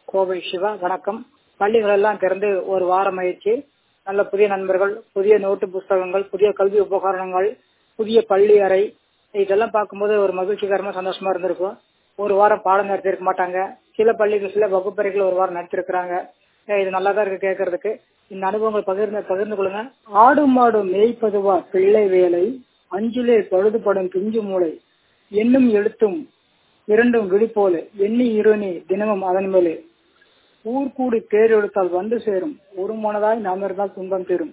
கோவை சிவா வணக்கம் பள்ளிகள் எல்லாம் திறந்து ஒரு வாரம் ஆயிடுச்சு நல்ல புதிய நண்பர்கள் புதிய நோட்டு புஸ்தகங்கள் புதிய கல்வி உபகரணங்கள் புதிய பள்ளி அறை இதெல்லாம் பார்க்கும்போது ஒரு மகிழ்ச்சிகரமா சந்தோஷமா இருந்திருக்கும் ஒரு வாரம் பாடம் நடத்திருக்க மாட்டாங்க சில பள்ளிகள் சில வகுப்பறைகள் ஒரு வாரம் நடத்திருக்கிறாங்க ஏய், இது நல்லா தான் இருக்கு கேட்கறதுக்கு இந்த அனுபவங்கள் பகிர்ந்து பகிர்ந்து கொள்ளுங்க ஆடு மாடு மேய்ப்பதுவா பிள்ளை வேலை அஞ்சிலே பழுதுபடும் பிஞ்சு மூளை எண்ணும் எழுத்தும் இரண்டும் விழிப்போல எண்ணி இருணி தினமும் அதன் மேலே ஊர் கூடி தேர் எடுத்தால் வந்து சேரும் ஒரு மனதாய் நாம் இருந்தால் துன்பம் தீரும்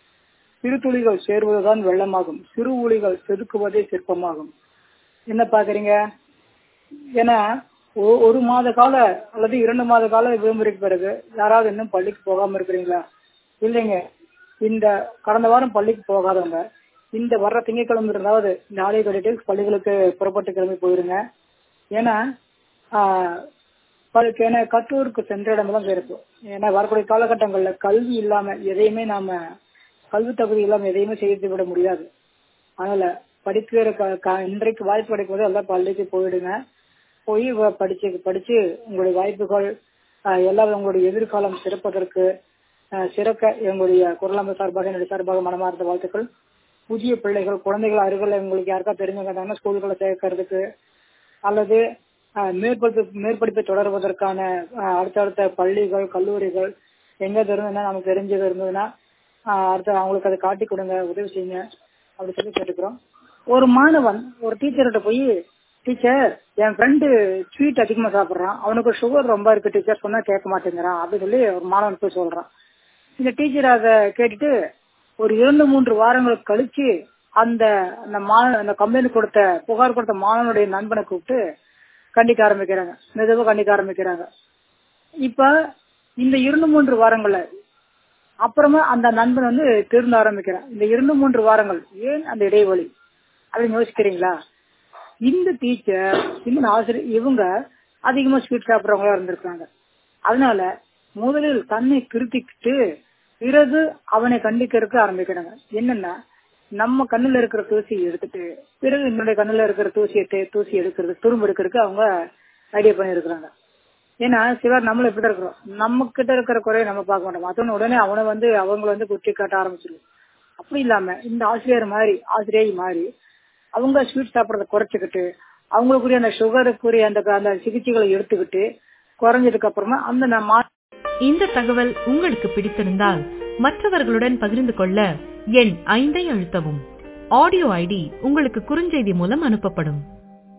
சிறு துளிகள் சேர்வதுதான் வெள்ளமாகும் சிறு உளிகள் செதுக்குவதே சிற்பமாகும் என்ன பாக்குறீங்க ஏன்னா ஒ- ஒரு மாத கால அல்லது இரண்டு மாத கால விடுமுறைக்கு பிறகு யாராவது இன்னும் பள்ளிக்கு போகாம இருக்கிறீங்களா இல்லைங்க இந்த கடந்த வாரம் பள்ளிக்கு போகாதவங்க இந்த வர்ற திங்கட்கிழமை இருந்தாவது நாளை கட்டிட்டு பள்ளிகளுக்கு புறப்பட்டு கிளம்பி போயிருங்க ஏன்னா ஆஹ், பல- ஏன்னா கற்றோருக்கு சென்ற இடமெல்லாம் இருக்கும் ஏன்னா வரக்கூடிய காலகட்டங்கள்ல கல்வி இல்லாம எதையுமே நாம கல்வி தகுதி இல்லாம எதையுமே செய்து விட முடியாது அதனால படிக்கிற க- க- இன்றைக்கு வாய்ப்பு கிடைக்கும் போது எல்லாம் பள்ளிக்கு போயிடுங்க போய் வ- படிச்சு படிச்சு உங்களுடைய வாய்ப்புகள் ஆஹ், எல்லாம் உங்களுடைய எதிர்காலம் சிறப்பதற்கு ஆஹ், சிறக்க எங்களுடைய குரலம்ப சார்பாக என்னுடைய சார்பாக மனமார்ந்த வாழ்த்துக்கள் புதிய பிள்ளைகள் குழந்தைகள் அருகில் உங்களுக்கு யாருக்கா தெரிஞ்சவங்க இருந்தாங்கன்னா ஸ்கூல்களை சேர்க்கறதுக்கு அல்லது ஆஹ், மேற்படிப்பு மேற்படிப்பை தொடர்வதற்கான ஆஹ், அடுத்தடுத்த பள்ளிகள் கல்லூரிகள் எங்க இருந்ததுன்னா நமக்கு தெரிஞ்சது இருந்ததுன்னா ஆஹ், அடுத்து அவங்களுக்கு அதை காட்டி கொடுங்க உதவி செய்யுங்க அப்படி சொல்லி கேட்டுக்கிறோம் ஒரு மாணவன் ஒரு டீச்சர்கிட்ட போய் டீச்சர் என் ஃப்ரெண்டு ஸ்வீட் அதிகமா சாப்பிடுறான் அவனுக்கு சுகர் ரொம்ப இருக்கு டீச்சர் சொன்னா கேட்க மாட்டேங்கிறான் அப்படின்னு சொல்லி ஒரு மாணவன் போய் சொல்றான் இந்த டீச்சர் அதை கேட்டுட்டு ஒரு இரண்டு மூன்று வாரங்கள் கழிச்சு அந்த அந்த மாணவ அந்த கம்பெனி கொடுத்த புகார் கொடுத்த மாணவனுடைய நண்பனை கூப்பிட்டு கண்டிக்க ஆரம்பிக்கிறாங்க மெதுவாக கண்டிக்க ஆரம்பிக்கிறாங்க இப்ப இந்த இரண்டு மூன்று வாரங்கள்ல அப்புறமா அந்த நண்பன் வந்து திருந்த ஆரம்பிக்கிறான் இந்த இரண்டு மூன்று வாரங்கள் ஏன் அந்த இடைவெளி அப்படின்னு யோசிக்கிறீங்களா இந்த டீச்சர் இந்த ஆசிரியர் இவங்க அதிகமா ஸ்வீட் சாப்பிடுறவங்களா இருந்திருக்காங்க அதனால முதலில் தன்னை திருத்திக்கிட்டு பிறகு அவனை கண்டிக்கிறதுக்கு ஆரம்பிக்கிறாங்க என்னன்னா நம்ம கண்ணுல இருக்கிற தூசியை எடுத்துட்டு பிறகு என்னுடைய கண்ணுல இருக்கிற தூசியை தே- தூசி எடுக்கிறது துரும்பு எடுக்கிறதுக்கு அவங்க ஐடியா பண்ணியிருக்கிறாங்க ஏன்னா சிலர் நம்மள இப்படி இருக்கிறோம் நம்ம கிட்ட இருக்கிற குறைய நம்ம பார்க்க மாட்டோம் மத்தவன உடனே அவனை வந்து அவங்கள வந்து குற்றி காட்ட ஆரம்பிச்சிருவோம் அப்படி இல்லாம இந்த ஆசிரியர் மாதிரி ஆசிரியை மாதிரி அவங்க ஸ்வீட் சாப்பிடறத குறைச்சிக்கிட்டு அவங்களுக்குரிய அந்த சுகருக்குரிய அந்த அந்த சிகிச்சைகளை எடுத்துக்கிட்டு குறைஞ்சதுக்கு அப்புறமா அந்த நம்ம இந்த தகவல் உங்களுக்கு பிடித்திருந்தால் மற்றவர்களுடன் பகிர்ந்து கொள்ள எண் ஐந்தை அழுத்தவும் ஆடியோ ஐடி உங்களுக்கு குறுஞ்செய்தி மூலம் அனுப்பப்படும்